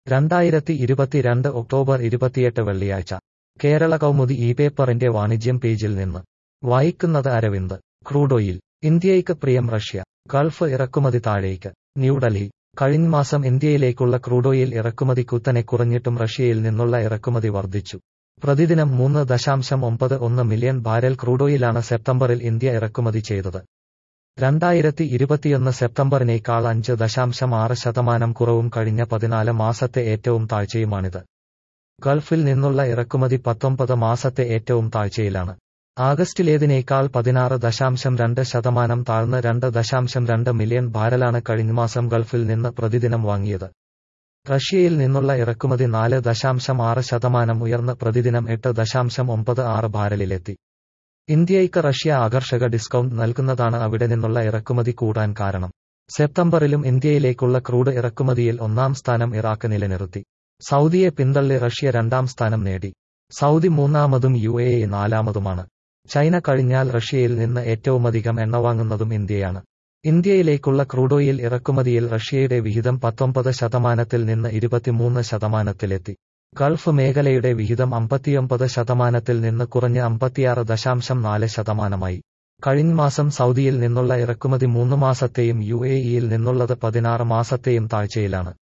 രണ്ടായിരത്തി ഇരുപത്തിരണ്ട് ഒക്ടോബർ ഇരുപത്തിയെട്ട് വെള്ളിയാഴ്ച കേരള കൗമുദി ഈ പേപ്പറിന്റെ വാണിജ്യം പേജിൽ നിന്ന് വായിക്കുന്നത് അരവിന്ദ് ക്രൂഡ് ഓയിൽ ഇന്ത്യയ്ക്ക് പ്രിയം റഷ്യ ഗൾഫ് ഇറക്കുമതി താഴേക്ക് ന്യൂഡൽഹി കഴിഞ്ഞ മാസം ഇന്ത്യയിലേക്കുള്ള ക്രൂഡ് ഓയിൽ ഇറക്കുമതി കുത്തനെ കുറഞ്ഞിട്ടും റഷ്യയിൽ നിന്നുള്ള ഇറക്കുമതി വർദ്ധിച്ചു പ്രതിദിനം മൂന്ന് ദശാംശം ഒമ്പത് ഒന്ന് മില്യൺ ബാരൽ ക്രൂഡ് ഓയിലാണ് സെപ്റ്റംബറിൽ ഇന്ത്യ ഇറക്കുമതി ചെയ്തത് രണ്ടായിരത്തി ഇരുപത്തിയൊന്ന് സെപ്റ്റംബറിനേക്കാൾ അഞ്ച് ദശാംശം ആറ് ശതമാനം കുറവും കഴിഞ്ഞ പതിനാല് മാസത്തെ ഏറ്റവും താഴ്ചയുമാണിത് ഗൾഫിൽ നിന്നുള്ള ഇറക്കുമതി പത്തൊമ്പത് മാസത്തെ ഏറ്റവും താഴ്ചയിലാണ് ആഗസ്റ്റിലേതിനേക്കാൾ പതിനാറ് ദശാംശം രണ്ട് ശതമാനം താഴ്ന്ന് രണ്ട് ദശാംശം രണ്ട് മില്യൺ ബാരലാണ് കഴിഞ്ഞ മാസം ഗൾഫിൽ നിന്ന് പ്രതിദിനം വാങ്ങിയത് റഷ്യയിൽ നിന്നുള്ള ഇറക്കുമതി നാല് ദശാംശം ആറ് ശതമാനം ഉയർന്ന് പ്രതിദിനം എട്ട് ദശാംശം ഒമ്പത് ആറ് ബാരലിലെത്തി ഇന്ത്യയ്ക്ക് റഷ്യ ആകർഷക ഡിസ്കൗണ്ട് നൽകുന്നതാണ് അവിടെ നിന്നുള്ള ഇറക്കുമതി കൂടാൻ കാരണം സെപ്റ്റംബറിലും ഇന്ത്യയിലേക്കുള്ള ക്രൂഡ് ഇറക്കുമതിയിൽ ഒന്നാം സ്ഥാനം ഇറാഖ് നിലനിർത്തി സൗദിയെ പിന്തള്ളി റഷ്യ രണ്ടാം സ്ഥാനം നേടി സൗദി മൂന്നാമതും യു എ ഇ നാലാമതുമാണ് ചൈന കഴിഞ്ഞാൽ റഷ്യയിൽ നിന്ന് ഏറ്റവുമധികം എണ്ണ വാങ്ങുന്നതും ഇന്ത്യയാണ് ഇന്ത്യയിലേക്കുള്ള ക്രൂഡ് ഓയിൽ ഇറക്കുമതിയിൽ റഷ്യയുടെ വിഹിതം പത്തൊമ്പത് ശതമാനത്തിൽ നിന്ന് ഇരുപത്തിമൂന്ന് ശതമാനത്തിലെത്തി ഗൾഫ് മേഖലയുടെ വിഹിതം അമ്പത്തിയൊമ്പത് ശതമാനത്തിൽ നിന്ന് കുറഞ്ഞ് അമ്പത്തിയാറ് ദശാംശം നാല് ശതമാനമായി കഴിഞ്ഞ മാസം സൗദിയിൽ നിന്നുള്ള ഇറക്കുമതി മൂന്ന് മാസത്തെയും യു എ ഇയിൽ നിന്നുള്ളത് പതിനാറ് മാസത്തെയും താഴ്ചയിലാണ്